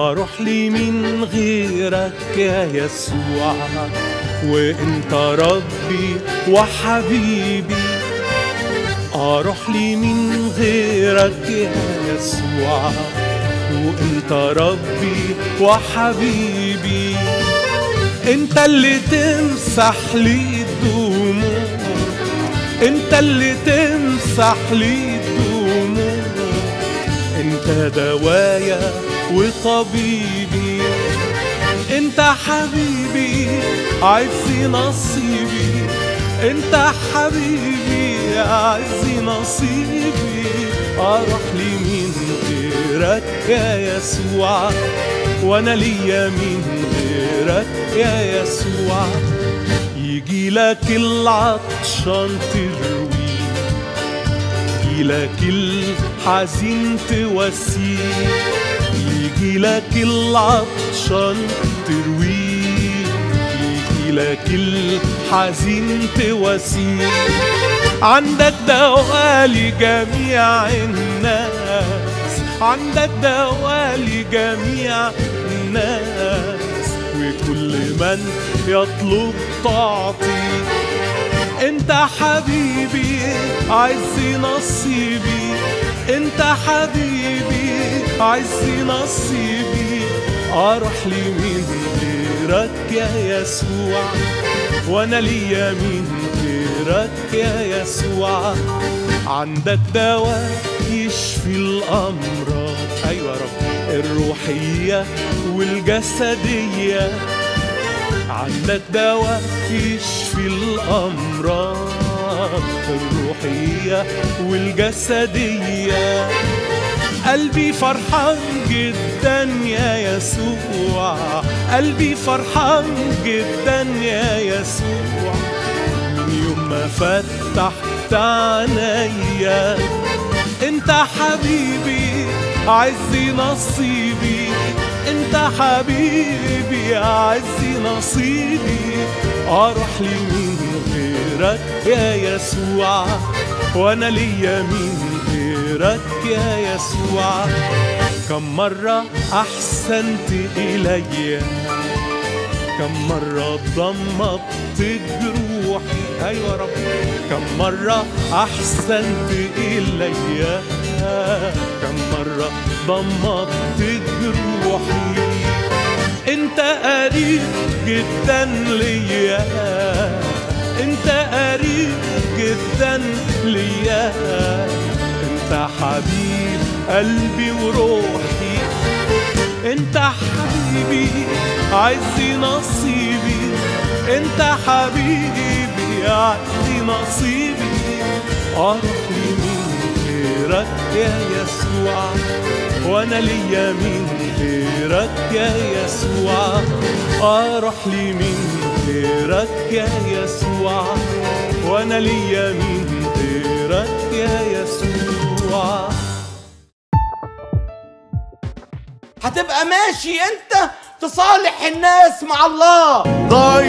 اروح لي من غيرك يا يسوع وانت ربي وحبيبي اروح لي من غيرك يا يسوع وانت ربي وحبيبي انت اللي تمسح لي الدموع انت اللي تمسح لي الدموع انت دوايا وطبيبي انت حبيبي عزي نصيبي انت حبيبي عزي نصيبي اروح لي من غيرك يا يسوع وانا ليا من غيرك يا يسوع يجي لك العطشان تروي يجي لك الحزين تواسيه يجي لك العطشان ترويه يجي لك الحزين تواسيه عندك دواء لجميع الناس عندك دواء لجميع الناس وكل من يطلب تعطي انت حبيبي عزي نصيبي انت حبيبي عزي نصيبي اروح لي من غيرك يا يسوع وانا ليا من غيرك يا يسوع عندك دواء يشفي الامراض ايوه يا رب الروحيه والجسديه عندك دواء يشفي الأمراض الروحية والجسدية قلبي فرحان جدا يا يسوع قلبي فرحان جدا يا يسوع من يوم ما فتحت عينيا انت حبيبي عزي نصيبي انت حبيبي عزي نصيبي اروح لي من غيرك يا يسوع وانا ليا من غيرك يا يسوع كم مرة احسنت الي كم مرة ضمت جروحي ايوه يا رب كم مرة احسنت الي كم مرة ضمت جروحي انت قريب جدا ليا انت قريب جدا ليا انت حبيب قلبي وروحي انت حبيبي عزي نصيبي انت حبيبي عزي نصيبي اروح لي من غيرك يا يسوع وانا ليا من غيرك يا يسوع اروح لي من غيرك يا يسوع وانا ليا من غيرك يا يسوع هتبقى ماشي انت تصالح الناس مع الله ضايع